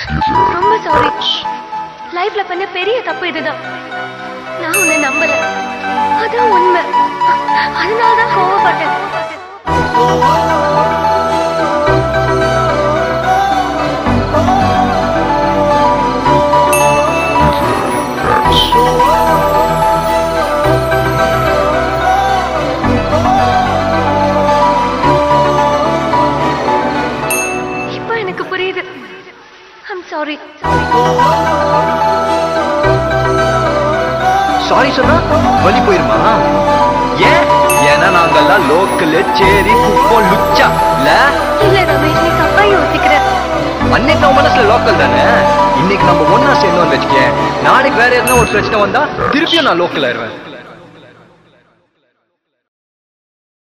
ரொம்ப சாரி லைஃப்ல பண்ண பெரிய தப்பு இதுதான் நான் உன்னை நம்பல அதான் உண்மை அதனாலதான் கோவப்பட்டேன் இப்போ எனக்கு புரியுது ஐம் சாரி சாரி சொன்னா வலி போயிருமா ஏன் ஏன்னா நாங்கெல்லாம் லோக்கல் சேரி குப்பம் லுச்சா இல்ல இல்ல ரமேஷ் நீ தப்பா யோசிக்கிற அன்னைக்கு நம்ம மனசுல லோக்கல் தானே இன்னைக்கு நம்ம ஒன்னா சேர்ந்தோம்னு வச்சுக்கேன் நாளைக்கு வேற எதுனா ஒரு பிரச்சனை வந்தா திருப்பியும் நான் லோக்கல் ஆயிருவேன்